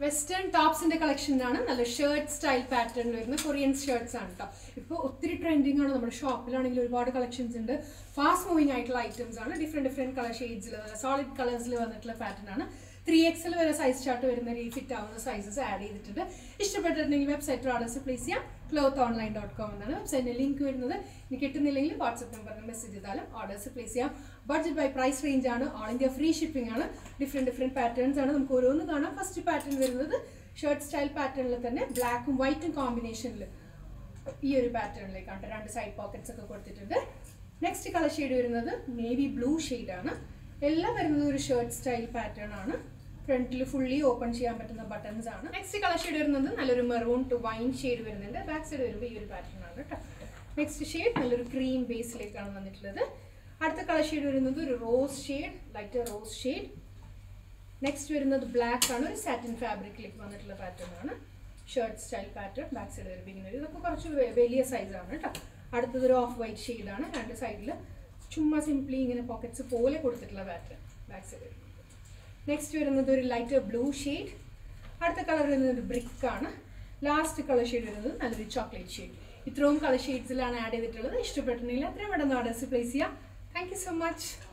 western ടോപ്സിന്റെ കളക്ഷനാണ് നല്ല shirt style പാറ്റേണിൽ വരുന്ന കൊറിയൻ ഷർട്ട്സ് ആണ് കേട്ടോ ഇപ്പോൾ ഒത്തിരി ട്രെൻഡിങ് ആണ് നമ്മുടെ ഷോപ്പിലാണെങ്കിൽ ഒരുപാട് കളക്ഷൻസ് ഉണ്ട് ഫാസ്റ്റ് മൂവിങ് ആയിട്ടുള്ള ഐറ്റംസ് ആണ് ഡിഫറെന്റ് ഡിഫറെന്റ് കളർ ഷെയ്ഡ്സിൽ സോളിഡ് കളേഴ്സിൽ വന്നിട്ടുള്ള പാറ്റേൺ ആണ് ത്രീ എക്സൽ വരെ സൈസ് ചാർട്ട് വരുന്ന രീതി ഫിറ്റ് ആവുന്ന സൈസസ് ആഡ് ചെയ്തിട്ടുണ്ട് ഇഷ്ടപ്പെട്ടിട്ടുണ്ടെങ്കിൽ വെബ്സൈറ്റ് ഓർഡേഴ്സ് പ്ലേസ് ചെയ്യാം ക്ലോത്ത് ഓൺലൈൻ ഡോട്ട് കോം എന്നാണ് വെബ്സൈറ്റിന്റെ ലിങ്ക് വരുന്നത് ഇനി കിട്ടുന്നില്ലെങ്കിൽ വാട്സപ്പ് നമ്പറിൽ മെസ്സേജ് ചെയ്താലും ഓർഡേഴ്സ് പ്ലേസ് ചെയ്യാം ബഡ്ജറ്റ് ബൈ പ്രൈസ് റേഞ്ച് ആണ് ഓൾ ഇന്ത്യ ഫ്രീ ഷിപ്പിംഗ് ആണ് ഡിഫറെന്റ് ഡിഫറെന്റ് പാറ്റേൺസ് ആണ് നമുക്ക് ഓരോന്ന് കാണാം ഫസ്റ്റ് പാറ്റേൺ വരുന്നത് ഷർട്ട് സ്റ്റൈൽ പാറ്റേണിൽ തന്നെ ബ്ലാക്കും വൈറ്റും കോമ്പിനേഷനിൽ ഈ ഒരു പാറ്റേണിലേക്കാണ് രണ്ട് സൈഡ് പോക്കറ്റ്സ് ഒക്കെ കൊടുത്തിട്ടുണ്ട് നെക്സ്റ്റ് കളർ ഷെയ്ഡ് വരുന്നത് നേവി ബ്ലൂ ആണ് എല്ലാം വരുന്നത് ഒരു ഷർട്ട് സ്റ്റൈൽ പാറ്റേൺ ആണ് ഫ്രണ്ടിൽ ഫുള്ളി ഓപ്പൺ ചെയ്യാൻ പറ്റുന്ന ബട്ടൺസ് ആണ് നെക്സ്റ്റ് കളർ ഷെയ്ഡ് വരുന്നത് നല്ലൊരു മെറൂൺ ടു വൈൻ ഷെയ്ഡ് വരുന്നുണ്ട് ബാക്ക് സൈഡ് വരുമ്പോൾ ഈ ഒരു പാറ്റേൺ ആണ് കേട്ടോ നെക്സ്റ്റ് ഷെയ്ഡ് നല്ലൊരു ക്രീം ബേസിലേക്കാണ് വന്നിട്ടുള്ളത് അടുത്ത കളർ ഷെയ്ഡ് വരുന്നത് ഒരു rose shade light rose shade next വരുന്നത് ബ്ലാക്ക് ആണ് ഒരു സാറ്റിൻ ഫാബ്രിക്കിലേക്ക് വന്നിട്ടുള്ള പാറ്റേൺ ആണ് shirt style pattern back side വരുമ്പോൾ ഇങ്ങനെ ഇതൊക്കെ കുറച്ച് വെ- വലിയ സൈസാണ് കേട്ടോ അടുത്തത് ഒരു ഓഫ് വൈറ്റ് ഷെയ്ഡാണ് രണ്ട് സൈഡിൽ ചുമ്മാ സിംപ്ലി ഇങ്ങനെ പോക്കറ്റ്സ് പോലെ കൊടുത്തിട്ടുള്ള പാറ്റേൺ ബാക്ക് സൈഡ് നെക്സ്റ്റ് വരുന്നത് ഒരു ലൈറ്റ് ബ്ലൂ ഷെയ്ഡ് അടുത്ത കളർ വരുന്നത് ഒരു ബ്രിക്ക് ആണ് ലാസ്റ്റ് കളർ ഷെയ്ഡ് വരുന്നത് നല്ലൊരു ചോക്ലേറ്റ് ഷെയ്ഡ് ഇത്രയും കളർ ഷെയ്ഡ്സിലാണ് ആഡ് ചെയ്തിട്ടുള്ളത് ഇഷ്ടപ്പെട്ടിട്ടുണ്ടെങ്കിൽ അത്രയും പെട്ടെന്ന് ഓർഡേഴ്സ് പ്ലേസ് ചെയ്യാം താങ്ക് യു സോ മച്ച്